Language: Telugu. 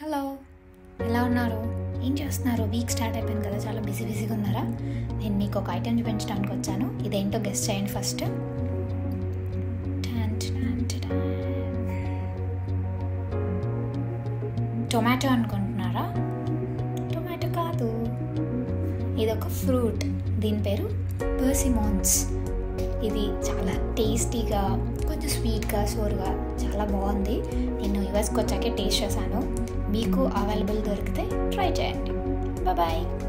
హలో ఎలా ఉన్నారు ఏం చేస్తున్నారు వీక్ స్టార్ట్ అయిపోయింది కదా చాలా బిజీ బిజీగా ఉన్నారా నేను మీకు ఒక ఐటెం చూపించడానికి వచ్చాను ఇదేంటో గెస్ట్ చేయండి ఫస్ట్ టొమాటో అనుకుంటున్నారా టొమాటో కాదు ఇది ఒక ఫ్రూట్ దీని పేరు పర్సిమోన్స్ ఇది చాలా టేస్టీగా కొంచెం స్వీట్గా సోర్గా చాలా బాగుంది నేను యుఎస్కి వచ్చాకే టేస్ట్ చేశాను మీకు అవైలబుల్ దొరికితే ట్రై చేయండి బాయ్